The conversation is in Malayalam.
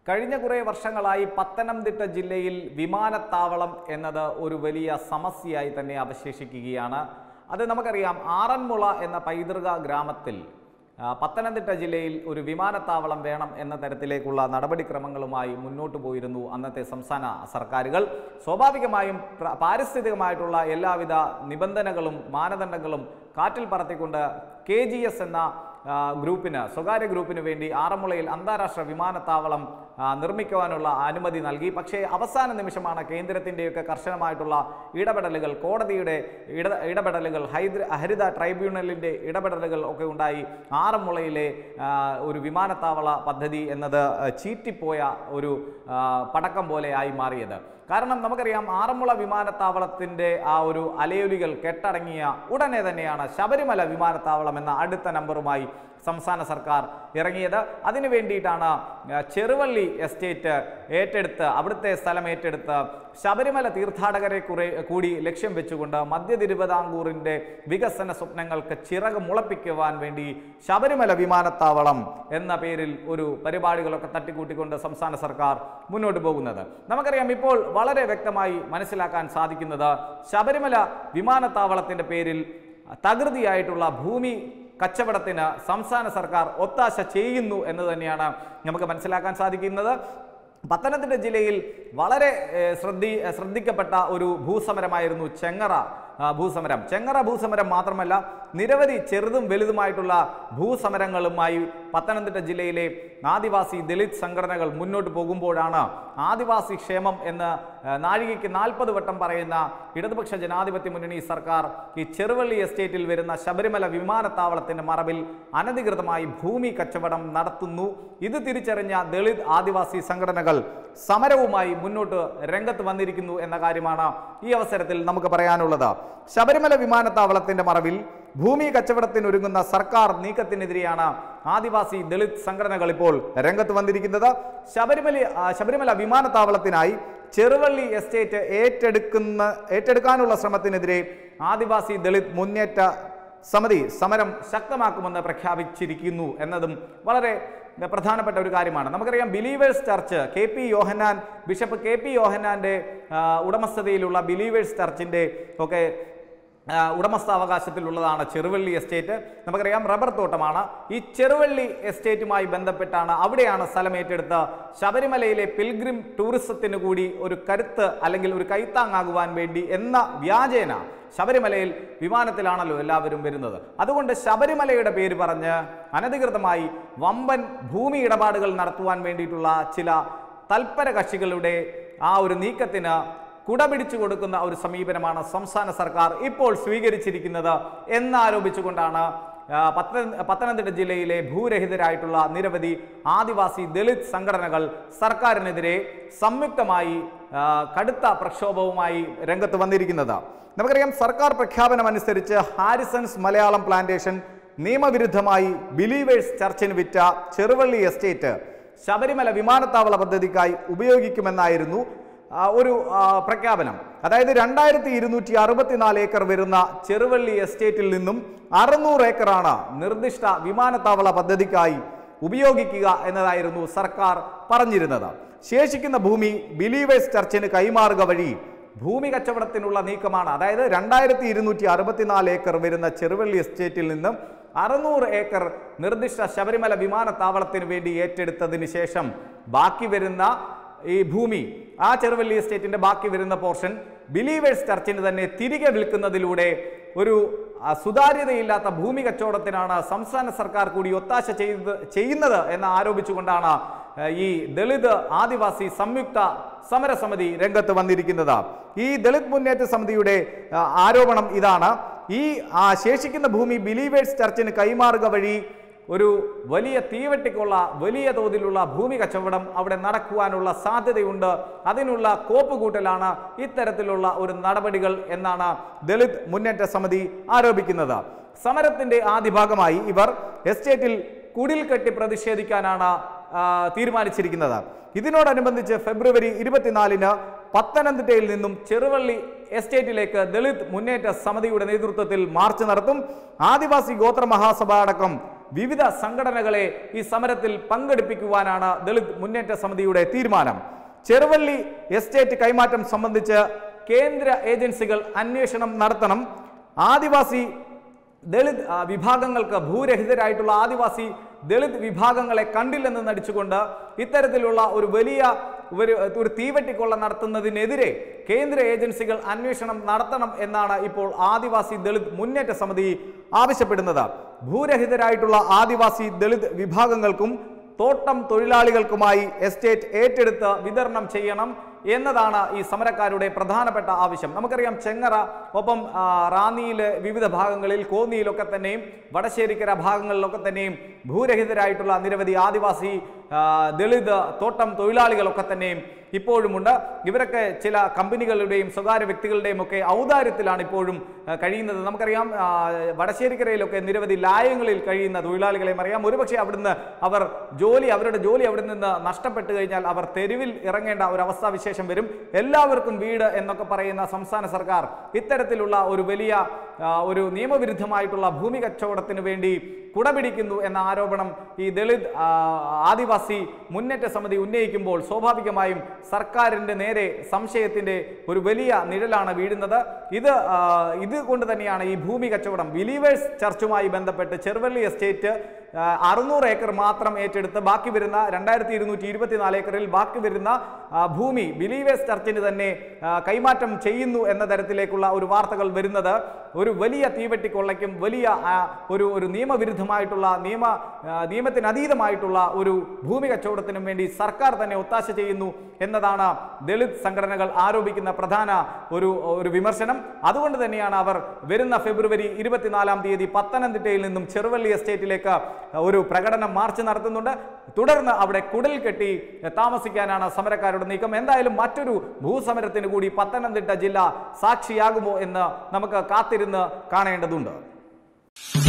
കഴിഞ്ഞ കുറേ വർഷങ്ങളായി പത്തനംതിട്ട ജില്ലയിൽ വിമാനത്താവളം എന്നത് ഒരു വലിയ സമസ്യയായി തന്നെ അവശേഷിക്കുകയാണ് അത് നമുക്കറിയാം ആറന്മുള എന്ന പൈതൃക ഗ്രാമത്തിൽ ആ, പത്തനംതിട്ട ജില്ലയിൽ ഒരു വിമാനത്താവളം വേണം എന്ന തരത്തിലേക്കുള്ള നടപടിക്രമങ്ങളുമായി മുന്നോട്ട് പോയിരുന്നു അന്നത്തെ സംസ്ഥാന സർക്കാരുകൾ സ്വാഭാവികമായും പ്ര- പാരിസ്ഥിതികമായിട്ടുള്ള എല്ലാവിധ നിബന്ധനകളും മാനദണ്ഡങ്ങളും കാറ്റിൽ പറത്തിക്കൊണ്ട് കെ ജി എസ് എന്ന ആ, ഗ്രൂപ്പിന് സ്വകാര്യ ഗ്രൂപ്പിന് വേണ്ടി ആറന്മുളയിൽ അന്താരാഷ്ട്ര വിമാനത്താവളം ആ, നിർമ്മിക്കുവാനുള്ള അനുമതി നൽകി പക്ഷേ അവസാന നിമിഷമാണ് കേന്ദ്രത്തിൻ്റെയൊക്കെ കർശനമായിട്ടുള്ള ഇടപെടലുകൾ കോടതിയുടെ ഇട ഇടപെടലുകൾ ഹൈദ്ര ഹരിത ട്രൈബ്യൂണലിൻ്റെ ഇടപെടലുകൾ ഒക്കെ ഉണ്ടായി ആറന്മുളയിലെ ആ, ഒരു വിമാനത്താവള പദ്ധതി എന്നത് ആ, ചീറ്റിപ്പോയ ഒരു ആ, പടക്കം പോലെയായി മാറിയത് കാരണം നമുക്കറിയാം ആറന്മുള വിമാനത്താവളത്തിൻ്റെ ആ ഒരു അലയൊലികൾ കെട്ടടങ്ങിയ ഉടനെ തന്നെയാണ് ശബരിമല വിമാനത്താവളം എന്ന അടുത്ത നമ്പറുമായി സംസ്ഥാന സർക്കാർ ഇറങ്ങിയത് അതിനു വേണ്ടിയിട്ടാണ് ആ, ചെറുവള്ളി എസ്റ്റേറ്റ് ഏറ്റെടുത്ത് അവിടുത്തെ സ്ഥലം ഏറ്റെടുത്ത് ശബരിമല തീർത്ഥാടകരെ കുറെ കൂടി ലക്ഷ്യം വെച്ചുകൊണ്ട് മധ്യ തിരുവിതാംകൂറിൻ്റെ വികസന സ്വപ്നങ്ങൾക്ക് ചിറക് മുളപ്പിക്കുവാൻ വേണ്ടി ശബരിമല വിമാനത്താവളം എന്ന പേരിൽ ഒരു പരിപാടികളൊക്കെ തട്ടിക്കൂട്ടിക്കൊണ്ട് സംസ്ഥാന സർക്കാർ മുന്നോട്ട് പോകുന്നത് നമുക്കറിയാം ഇപ്പോൾ വളരെ വ്യക്തമായി മനസ്സിലാക്കാൻ സാധിക്കുന്നത് ശബരിമല വിമാനത്താവളത്തിൻ്റെ പേരിൽ തകൃതിയായിട്ടുള്ള ഭൂമി കച്ചവടത്തിന് സംസ്ഥാന സർക്കാർ ഒത്താശ ചെയ്യുന്നു എന്ന് തന്നെയാണ് നമുക്ക് മനസ്സിലാക്കാൻ സാധിക്കുന്നത് പത്തനംതിട്ട ജില്ലയിൽ വളരെ ഏഹ്, ശ്രദ്ധി ശ്രദ്ധിക്കപ്പെട്ട ഒരു ഭൂസമരമായിരുന്നു ചെങ്ങറ ആ, ഭൂസമരം ചെങ്ങറ ഭൂസമരം മാത്രമല്ല നിരവധി ചെറുതും വലുതുമായിട്ടുള്ള ഭൂസമരങ്ങളുമായി പത്തനംതിട്ട ജില്ലയിലെ ആദിവാസി ദളിത് സംഘടനകൾ മുന്നോട്ട് പോകുമ്പോഴാണ് ആദിവാസി ക്ഷേമം എന്ന് ആ, നാഴികയ്ക്ക് നാൽപ്പത് വട്ടം പറയുന്ന ഇടതുപക്ഷ ജനാധിപത്യ മുന്നണി സർക്കാർ ഈ ചെറുവള്ളി എസ്റ്റേറ്റിൽ വരുന്ന ശബരിമല വിമാനത്താവളത്തിന്റെ മറവിൽ അനധികൃതമായി ഭൂമി കച്ചവടം നടത്തുന്നു ഇത് തിരിച്ചറിഞ്ഞ ദളിത് ആദിവാസി സംഘടനകൾ സമരവുമായി മുന്നോട്ട് രംഗത്ത് വന്നിരിക്കുന്നു എന്ന കാര്യമാണ് ഈ അവസരത്തിൽ നമുക്ക് പറയാനുള്ളത് ശബരിമല വിമാനത്താവളത്തിന്റെ മറവിൽ ഭൂമി കച്ചവടത്തിനൊരുങ്ങുന്ന സർക്കാർ നീക്കത്തിനെതിരെയാണ് ആദിവാസി ദളിത് സംഘടനകൾ ഇപ്പോൾ രംഗത്ത് വന്നിരിക്കുന്നത് ശബരിമല ആ, ശബരിമല വിമാനത്താവളത്തിനായി ചെറുവള്ളി എസ്റ്റേറ്റ് ഏറ്റെടുക്കുന്ന ഏറ്റെടുക്കാനുള്ള ശ്രമത്തിനെതിരെ ആദിവാസി ദളിത് മുന്നേറ്റ സമിതി സമരം ശക്തമാക്കുമെന്ന് പ്രഖ്യാപിച്ചിരിക്കുന്നു എന്നതും വളരെ പ്രധാനപ്പെട്ട ഒരു കാര്യമാണ് നമുക്കറിയാം believers church K P Yohannan bishop K P യോഹന്നാൻ്റെ ആ, ഉടമസ്ഥതയിലുള്ള ബിലീവേഴ്സ് ചർച്ചിൻ്റെ ഒക്കെ ആ, ഉടമസ്ഥാവകാശത്തിലുള്ളതാണ് ചെറുവള്ളി എസ്റ്റേറ്റ് നമുക്കറിയാം റബ്ബർ തോട്ടമാണ് ഈ ചെറുവള്ളി എസ്റ്റേറ്റുമായി ബന്ധപ്പെട്ടാണ് അവിടെയാണ് സ്ഥലം ഏറ്റെടുത്ത് ശബരിമലയിലെ പിൽഗ്രിം ടൂറിസത്തിന് കൂടി ഒരു കരുത്ത് അല്ലെങ്കിൽ ഒരു കൈത്താങ്ങാകുവാൻ വേണ്ടി എന്ന വ്യാജേന ശബരിമലയിൽ വിമാനത്തിലാണല്ലോ എല്ലാവരും വരുന്നത് അതുകൊണ്ട് ശബരിമലയുടെ പേര് പറഞ്ഞ് അനധികൃതമായി വമ്പൻ ഭൂമി ഇടപാടുകൾ നടത്തുവാൻ വേണ്ടിയിട്ടുള്ള ചില തൽപര കക്ഷികളുടെ ആ ഒരു നീക്കത്തിന് കുട പിടിച്ചു കൊടുക്കുന്ന ഒരു സമീപനമാണ് സംസ്ഥാന സർക്കാർ ഇപ്പോൾ സ്വീകരിച്ചിരിക്കുന്നത് എന്നാരോപിച്ചുകൊണ്ടാണ് ആ, പത്ത പത്തനംതിട്ട ജില്ലയിലെ ഭൂരഹിതരായിട്ടുള്ള നിരവധി ആദിവാസി ദളിത് സംഘടനകൾ സർക്കാരിനെതിരെ സംയുക്തമായി ആ, കടുത്ത പ്രക്ഷോഭവുമായി രംഗത്ത് വന്നിരിക്കുന്നത് നമുക്കറിയാം സർക്കാർ പ്രഖ്യാപനം അനുസരിച്ച് ഹാരിസൺസ് മലയാളം പ്ലാന്റേഷൻ നിയമവിരുദ്ധമായി ബിലീവേഴ്സ് ചർച്ചിന് വിറ്റ ചെറുവള്ളി എസ്റ്റേറ്റ് ശബരിമല വിമാനത്താവള പദ്ധതിക്കായി ഉപയോഗിക്കുമെന്നായിരുന്നു ആ, ഒരു ആ, പ്രഖ്യാപനം അതായത് രണ്ടായിരത്തി ഇരുന്നൂറ്റി അറുപത്തിനാല് ഏക്കർ വരുന്ന ചെറുവള്ളി എസ്റ്റേറ്റിൽ നിന്നും അറുന്നൂറ് ഏക്കറാണ് നിർദ്ദിഷ്ട വിമാനത്താവള പദ്ധതിക്കായി ഉപയോഗിക്കുക എന്നതായിരുന്നു സർക്കാർ പറഞ്ഞിരുന്നത് ശേഷിക്കുന്ന ഭൂമി ബിലീവേഴ്സ് ചർച്ചിന് കൈമാറുക വഴി ഭൂമി കച്ചവടത്തിനുള്ള നീക്കമാണ് അതായത് രണ്ടായിരത്തി ഇരുന്നൂറ്റി അറുപത്തിനാല് ഏക്കർ വരുന്ന ചെറുവള്ളി എസ്റ്റേറ്റിൽ നിന്നും അറുന്നൂറ് ഏക്കർ നിർദ്ദിഷ്ട ശബരിമല വിമാനത്താവളത്തിന് വേണ്ടി ഏറ്റെടുത്തതിന് ശേഷം ബാക്കി വരുന്ന ഈ ഭൂമി ആ ചെറുവള്ളി എസ്റ്റേറ്റിന്റെ ബാക്കി വരുന്ന പോർഷൻ ബിലീവേഴ്സ് ചർച്ചിന് തന്നെ തിരികെ വിൽക്കുന്നതിലൂടെ ഒരു ആ, സുതാര്യതയില്ലാത്ത ഭൂമി കച്ചവടത്തിനാണ് സംസ്ഥാന സർക്കാർ കൂടി ഒത്താശ ചെയ്ത് ചെയ്യുന്നത് എന്ന് ആരോപിച്ചുകൊണ്ടാണ് ആ, ഈ ദളിത് ആദിവാസി സംയുക്ത സമരസമിതി രംഗത്ത് വന്നിരിക്കുന്നത് ഈ ദളിത് മുന്നേറ്റ സമിതിയുടെ ആ, ആരോപണം ഇതാണ് ഈ ആ, ശേഷിക്കുന്ന ഭൂമി ബിലീവേഴ്സ് ചർച്ചിന് കൈമാറുക വഴി ഒരു വലിയ തീവെട്ടിക്കുള്ള വലിയ തോതിലുള്ള ഭൂമി കച്ചവടം അവിടെ നടക്കുവാനുള്ള സാധ്യതയുണ്ട് അതിനുള്ള കോപ്പുകൂട്ടലാണ് ഇത്തരത്തിലുള്ള ഒരു നടപടികൾ എന്നാണ് ദളിത് മുന്നേറ്റ സമിതി ആരോപിക്കുന്നത് സമരത്തിന്റെ ആദ്യ ഭാഗമായി ഇവർ എസ്റ്റേറ്റിൽ കുടിൽ കെട്ടി പ്രതിഷേധിക്കാനാണ് ആ, തീരുമാനിച്ചിരിക്കുന്നത് ഇതിനോടനുബന്ധിച്ച് ഫെബ്രുവരി ഇരുപത്തിനാലിന് പത്തനംതിട്ടയിൽ നിന്നും ചെറുവള്ളി എസ്റ്റേറ്റിലേക്ക് ദളിത് മുന്നേറ്റ സമിതിയുടെ നേതൃത്വത്തിൽ മാർച്ച് നടത്തും ആദിവാസി ഗോത്ര മഹാസഭ അടക്കം വിവിധ സംഘടനകളെ ഈ സമരത്തിൽ പങ്കെടുപ്പിക്കുവാനാണ് ദളിത് മുന്നേറ്റ സമിതിയുടെ തീരുമാനം ചെറുവള്ളി എസ്റ്റേറ്റ് കൈമാറ്റം സംബന്ധിച്ച് കേന്ദ്ര ഏജൻസികൾ അന്വേഷണം നടത്തണം ആദിവാസി ദളിത് ആ, വിഭാഗങ്ങൾക്ക് ഭൂരഹിതരായിട്ടുള്ള ആദിവാസി ദളിത് വിഭാഗങ്ങളെ കണ്ടില്ലെന്ന് നടിച്ചുകൊണ്ട് ഇത്തരത്തിലുള്ള ഒരു വലിയ ഒരു ഒരു തീവെട്ടിക്കൊള്ള നടത്തുന്നതിനെതിരെ കേന്ദ്ര ഏജൻസികൾ അന്വേഷണം നടത്തണം എന്നാണ് ഇപ്പോൾ ആദിവാസി ദളിത് മുന്നേറ്റ സമിതി ആവശ്യപ്പെടുന്നത് ഭൂരഹിതരായിട്ടുള്ള ആദിവാസി ദളിത് വിഭാഗങ്ങൾക്കും തോട്ടം തൊഴിലാളികൾക്കുമായി എസ്റ്റേറ്റ് ഏറ്റെടുത്ത് വിതരണം ചെയ്യണം എന്നതാണ് ഈ സമരക്കാരുടെ പ്രധാനപ്പെട്ട ആവശ്യം നമുക്കറിയാം ചെങ്ങറ ഒപ്പം ആ, റാന്നിയിലെ വിവിധ ഭാഗങ്ങളിൽ കോന്നിയിലൊക്കെ തന്നെയും വടശ്ശേരിക്കര ഭാഗങ്ങളിലൊക്കെ തന്നെയും ഭൂരഹിതരായിട്ടുള്ള നിരവധി ആദിവാസി ആ, ദളിത് തോട്ടം തൊഴിലാളികളൊക്കെ തന്നെയും ഇപ്പോഴുമുണ്ട് ഇവരൊക്കെ ചില കമ്പനികളുടെയും സ്വകാര്യ വ്യക്തികളുടെയും ഒക്കെ ഔദാര്യത്തിലാണ് ഇപ്പോഴും ആ, കഴിയുന്നത് നമുക്കറിയാം ആ, വടശ്ശേരിക്കരയിലൊക്കെ നിരവധി ലായങ്ങളിൽ കഴിയുന്ന തൊഴിലാളികളെയും അറിയാം ഒരുപക്ഷെ അവിടുന്ന് അവർ ജോലി അവരുടെ ജോലി അവിടെ നിന്ന് നഷ്ടപ്പെട്ടു കഴിഞ്ഞാൽ അവർ തെരുവിൽ ഇറങ്ങേണ്ട ഒരു അവസ്ഥാവിശേഷം വരും എല്ലാവർക്കും വീട് എന്നൊക്കെ പറയുന്ന സംസ്ഥാന സർക്കാർ ഇത്തരത്തിലുള്ള ഒരു വലിയ ആ, ഒരു നിയമവിരുദ്ധമായിട്ടുള്ള ഭൂമി കച്ചവടത്തിന് വേണ്ടി കുടപിടിക്കുന്നു എന്ന ആരോപണം ഈ ദളിത് ആ, ആദിവാസി മുന്നേറ്റ സമിതി ഉന്നയിക്കുമ്പോൾ സ്വാഭാവികമായും സർക്കാരിൻ്റെ നേരെ സംശയത്തിൻ്റെ ഒരു വലിയ നിഴലാണ് വീഴുന്നത് ഇത് ആ, ഇത് കൊണ്ട് തന്നെയാണ് ഈ ഭൂമി കച്ചവടം ബിലീവേഴ്സ് ചർച്ചുമായി ബന്ധപ്പെട്ട് ചെറുവള്ളി എസ്റ്റേറ്റ് ആ, അറുന്നൂറ് ഏക്കർ മാത്രം ഏറ്റെടുത്ത് ബാക്കി വരുന്ന രണ്ടായിരത്തി ഇരുന്നൂറ്റി ഇരുപത്തിനാല് ഏക്കറിൽ ബാക്കി വരുന്ന ആ, ഭൂമി ബിലീവേഴ്സ് ചർച്ചിന് തന്നെ ആ, കൈമാറ്റം ചെയ്യുന്നു എന്ന തരത്തിലേക്കുള്ള ഒരു വാർത്തകൾ വരുന്നത് ഒരു വലിയ തീവെട്ടിക്കൊള്ളയ്ക്കും വലിയ ആ, ഒരു ഒരു നിയമവിരുദ്ധമായിട്ടുള്ള നിയമ ആ, നിയമത്തിനതീതമായിട്ടുള്ള ഒരു ഭൂമി കച്ചവടത്തിനും വേണ്ടി സർക്കാർ തന്നെ ഒത്താശ ചെയ്യുന്നു എന്നതാണ് ദളിത് സംഘടനകൾ ആരോപിക്കുന്ന പ്രധാന ഒരു ഒരു വിമർശനം അതുകൊണ്ട് തന്നെയാണ് അവർ വരുന്ന ഫെബ്രുവരി ഇരുപത്തിനാലാം തീയതി പത്തനംതിട്ടയിൽ നിന്നും ചെറുവള്ളി എസ്റ്റേറ്റിലേക്ക് ഒരു പ്രകടനം മാർച്ച് നടത്തുന്നുണ്ട് തുടർന്ന് അവിടെ കുടൽ കെട്ടി താമസിക്കാനാണ് സമരക്കാരുടെ നീക്കം എന്തായാലും മറ്റൊരു ഭൂസമരത്തിന് കൂടി പത്തനംതിട്ട ജില്ല സാക്ഷിയാകുമോ എന്ന് നമുക്ക് കാത്തിരുന്ന് കാണേണ്ടതുണ്ട്